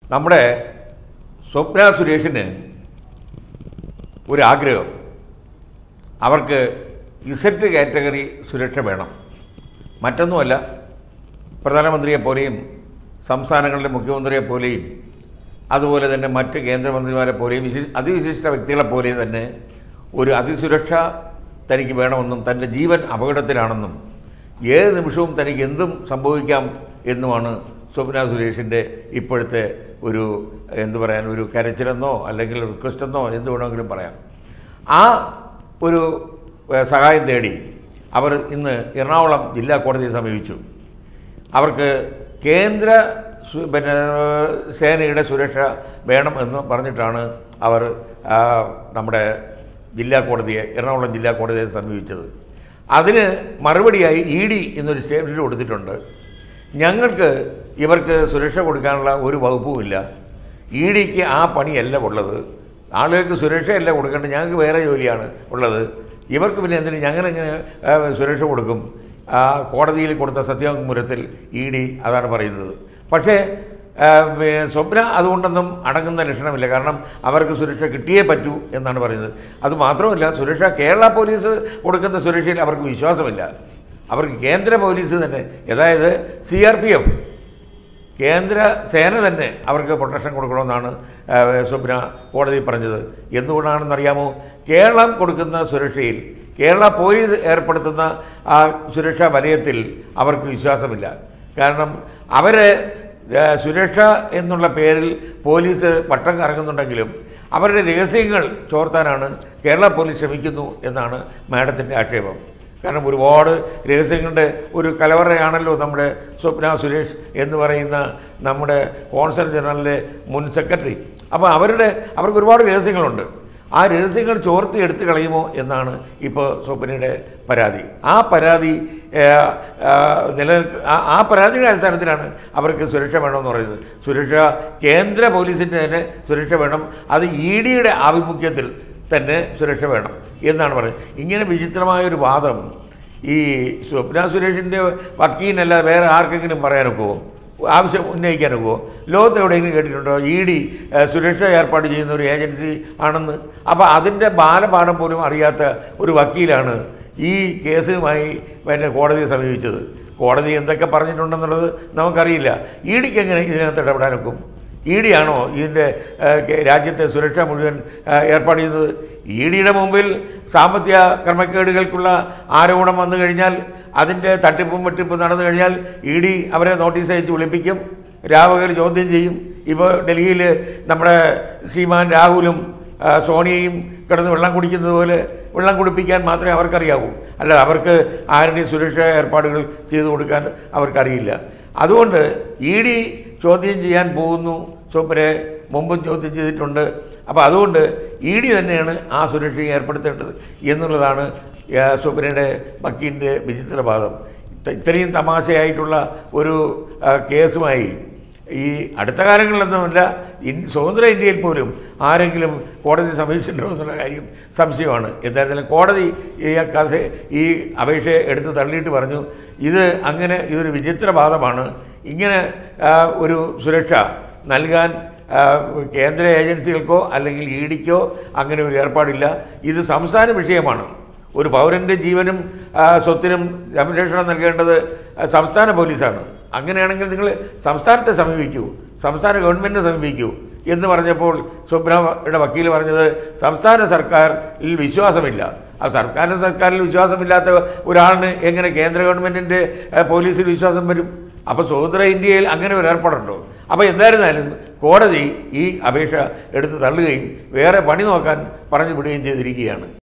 നമ്മുടെ സ്വപ്ന സുരേഷിന് ഒരു ആഗ്രഹം അവർക്ക് ഇസറ്റ് കാറ്റഗറി സുരക്ഷ വേണം മറ്റൊന്നുമല്ല പ്രധാനമന്ത്രിയെ പോലെയും സംസ്ഥാനങ്ങളുടെ മുഖ്യമന്ത്രിയെ പോലെയും അതുപോലെ തന്നെ മറ്റ് കേന്ദ്രമന്ത്രിമാരെ പോലെയും വിശിഷ അതിവിശിഷ്ട വ്യക്തികളെ പോലെയും തന്നെ ഒരു അതിസുരക്ഷ തനിക്ക് വേണമെന്നും തൻ്റെ ജീവൻ അപകടത്തിലാണെന്നും ഏത് നിമിഷവും തനിക്ക് എന്തും സംഭവിക്കാം എന്നുമാണ് സ്വപ്ന സുരേഷിൻ്റെ ഇപ്പോഴത്തെ ഒരു എന്ത് പറയാൻ ഒരു കരച്ചിലെന്നോ അല്ലെങ്കിൽ റിക്വസ്റ്റെന്നോ എന്ത് വേണമെങ്കിലും പറയാം ആ ഒരു ഏഹ്, സഹായം തേടി അവർ ഇന്ന് എറണാകുളം ജില്ലാ കോടതിയെ സമീപിച്ചു അവർക്ക് കേന്ദ്ര സു- പിന്നെ സേനയുടെ സുരക്ഷ വേണം എന്ന് പറഞ്ഞിട്ടാണ് അവർ ആ, നമ്മുടെ ജില്ലാ കോടതിയെ എറണാകുളം ജില്ലാ കോടതിയെ സമീപിച്ചത് അതിന് മറുപടിയായി ഇ ഡി എന്നൊരു സ്റ്റേറ്റ്മെൻറ്റ് കൊടുത്തിട്ടുണ്ട് ഞങ്ങൾക്ക് ഇവർക്ക് സുരക്ഷ കൊടുക്കാനുള്ള ഒരു വകുപ്പുമില്ല ഇ ഡിക്ക് ആ പണിയല്ല ഉള്ളത് ആളുകൾക്ക് സുരക്ഷയല്ല കൊടുക്കേണ്ടത് ഞങ്ങൾക്ക് വേറെ ജോലിയാണ് ഉള്ളത് ഇവർക്ക് പിന്നെ എന്തിന് ഞങ്ങളെങ്ങനെ ആ, സുരക്ഷ കൊടുക്കും ആ, കോടതിയിൽ കൊടുത്ത സത്യവാങ്മൂലത്തിൽ ഇ ഡി അതാണ് പറയുന്നത് പക്ഷേ ആ, പിന്നെ സ്വപ്ന അതുകൊണ്ടൊന്നും അടങ്ങുന്ന ലക്ഷണമില്ല കാരണം അവർക്ക് സുരക്ഷ കിട്ടിയേ പറ്റൂ എന്നാണ് പറയുന്നത് അത് മാത്രമല്ല സുരക്ഷ കേരള പോലീസ് കൊടുക്കുന്ന സുരക്ഷയിൽ അവർക്ക് വിശ്വാസമില്ല അവർക്ക് കേന്ദ്ര പോലീസ് തന്നെ അതായത് സി ആർ പി എഫ് കേന്ദ്ര സേന തന്നെ അവർക്ക് പ്രൊട്ടക്ഷൻ കൊടുക്കണമെന്നാണ് ആ, സ്വപ്ന കോടതി പറഞ്ഞത് എന്തുകൊണ്ടാണെന്നറിയാമോ കേരളം കൊടുക്കുന്ന സുരക്ഷയിൽ കേരള പോലീസ് ഏർപ്പെടുത്തുന്ന ആ സുരക്ഷാ വലയത്തിൽ അവർക്ക് വിശ്വാസമില്ല കാരണം അവർ സുരക്ഷ എന്നുള്ള പേരിൽ പോലീസ് പട്ടം കറങ്ങുന്നുണ്ടെങ്കിലും അവരുടെ രഹസ്യങ്ങൾ ചോർത്താനാണ് കേരള പോലീസ് ശ്രമിക്കുന്നു എന്നാണ് മാഡത്തിൻ്റെ ആക്ഷേപം കാരണം ഒരുപാട് രഹസ്യങ്ങളുടെ ഒരു കലവറയാണല്ലോ നമ്മുടെ സ്വപ്ന സുരേഷ് എന്ന് പറയുന്ന നമ്മുടെ കോൺസൽ ജനറലിൻ്റെ മുൻ സെക്രട്ടറി അപ്പോൾ അവരുടെ അവർക്ക് ഒരുപാട് രഹസ്യങ്ങളുണ്ട് ആ രഹസ്യങ്ങൾ ചോർത്തി എടുത്തു കളയുമോ എന്നാണ് ഇപ്പോൾ സ്വപ്നയുടെ പരാതി ആ പരാതി ഏഹ്, ആഹ്, നിലനിൽക്ക ആ- ആ പരാതിയുടെ അടിസ്ഥാനത്തിലാണ് അവർക്ക് സുരക്ഷ വേണമെന്ന് പറയുന്നത് സുരക്ഷ കേന്ദ്ര പോലീസിൻ്റെ തന്നെ സുരക്ഷ വേണം അത് ഇ ഡിയുടെ ആഭിമുഖ്യത്തിൽ തന്നെ സുരക്ഷ വേണം എന്നാണ് പറയുന്നത് ഇങ്ങനെ വിചിത്രമായൊരു വാദം ഈ സ്വപ്ന സുരേഷിൻ്റെ വക്കീലിനല്ലാതെ വേറെ ആർക്കെങ്കിലും പറയാനൊക്കുമോ ആവശ്യം ഉന്നയിക്കാനൊക്കുമോ ലോകത്ത് എവിടെയെങ്കിലും കേട്ടിട്ടുണ്ടോ ഇ ഡി സുരക്ഷ ഏർപ്പാട് ചെയ്യുന്ന ഒരു ഏജൻസി ആണെന്ന് അപ്പോൾ അതിൻ്റെ ബാലപാഠം പോലും അറിയാത്ത ഒരു വക്കീലാണ് ഈ കേസുമായി പിന്നെ കോടതിയെ സമീപിച്ചത് കോടതി എന്തൊക്കെ പറഞ്ഞിട്ടുണ്ടെന്നുള്ളത് നമുക്കറിയില്ല ഇ ഡിക്ക് എങ്ങനെ ഇതിനകത്ത് ഇടപെടാനൊക്കും ഇ ഡി ആണോ ഇതിൻ്റെ ഏഹ്, കെ- രാജ്യത്തെ സുരക്ഷ മുഴുവൻ ഏഹ്, ഏർപ്പാട് ചെയ്യുന്നത് ഇ ഡിയുടെ മുമ്പിൽ സാമ്പത്തിക ക്രമക്കേടുകൾക്കുള്ള ആരോപണം വന്നു കഴിഞ്ഞാൽ അതിൻ്റെ തട്ടിപ്പും വെട്ടിപ്പും നടന്നു കഴിഞ്ഞാൽ ഇ ഡി അവരെ നോട്ടീസ് അയച്ച് വിളിപ്പിക്കും രാവകൽ ചോദ്യം ചെയ്യും ഇപ്പോൾ ഡൽഹിയിൽ നമ്മുടെ ശ്രീമാൻ രാഹുലും ആ, സോണിയയും കിടന്ന് വെള്ളം കുടിക്കുന്നത് പോലെ വെള്ളം കുടിപ്പിക്കാൻ മാത്രമേ അവർക്കറിയാവൂ അല്ല അവർക്ക് ആരുടെയും സുരക്ഷാ ഏർപ്പാടുകൾ ചെയ്തു കൊടുക്കാൻ അവർക്കറിയില്ല അതുകൊണ്ട് ഇ ഡി ചോദ്യം ചെയ്യാൻ പോകുന്നു സ്വപ്നെ മുമ്പും ചോദ്യം ചെയ്തിട്ടുണ്ട് അപ്പോൾ അതുകൊണ്ട് ഇ ഡി തന്നെയാണ് ആ സുരക്ഷ ഏർപ്പെടുത്തേണ്ടത് എന്നുള്ളതാണ് ആ, സ്വപ്നയുടെ വക്കീലിൻ്റെ വിചിത്രവാദം ഇത്ത- ഇത്രയും തമാശയായിട്ടുള്ള ഒരു ആ, കേസുമായി ഈ അടുത്ത കാലങ്ങളിലൊന്നുമല്ല ഇൻ സ്വതന്ത്ര ഇന്ത്യയിൽ പോലും ആരെങ്കിലും കോടതി സമീപിച്ചിട്ടുണ്ടോ എന്നുള്ള കാര്യം സംശയമാണ് എന്തായിരുന്നാലും കോടതി ഈ കഥ ഈ അപേക്ഷ എടുത്ത് തള്ളിയിട്ട് പറഞ്ഞു ഇത് അങ്ങനെ ഇതൊരു വിചിത്രവാദമാണ് ഇങ്ങനെ ആ, ഒരു സുരക്ഷ നൽകാൻ ആ, കേന്ദ്ര ഏജൻസികൾക്കോ അല്ലെങ്കിൽ ഇ ഡിക്കോ അങ്ങനെ ഒരു ഏർപ്പാടില്ല ഇത് സംസ്ഥാന വിഷയമാണ് ഒരു പൗരൻ്റെ ജീവനും ആ, സ്വത്തിനും സംരക്ഷണം നൽകേണ്ടത് ആ, സംസ്ഥാന പോലീസാണ് അങ്ങനെയാണെങ്കിൽ നിങ്ങൾ സംസ്ഥാനത്തെ സമീപിക്കൂ സംസ്ഥാന ഗവൺമെൻറ്റിനെ സമീപിക്കൂ എന്ന് പറഞ്ഞപ്പോൾ സുബ്രഹ്മയുടെ വക്കീൽ പറഞ്ഞത് സംസ്ഥാന സർക്കാരിൽ വിശ്വാസമില്ല ആ സർക്കാർ സർക്കാരിൽ വിശ്വാസമില്ലാത്ത ഒരാളിന് എങ്ങനെ കേന്ദ്ര ഗവൺമെൻറ്റിൻ്റെ പോലീസിൽ വിശ്വാസം വരും അപ്പോൾ സ്വതന്ത്ര ഇന്ത്യയിൽ അങ്ങനെ ഒരു ഏർപ്പാടുണ്ടോ അപ്പോൾ എന്തായിരുന്നാലും കോടതി ഈ അപേക്ഷ എടുത്ത് തള്ളുകയും വേറെ പണി നോക്കാൻ പറഞ്ഞു വിടുകയും ചെയ്തിരിക്കുകയാണ്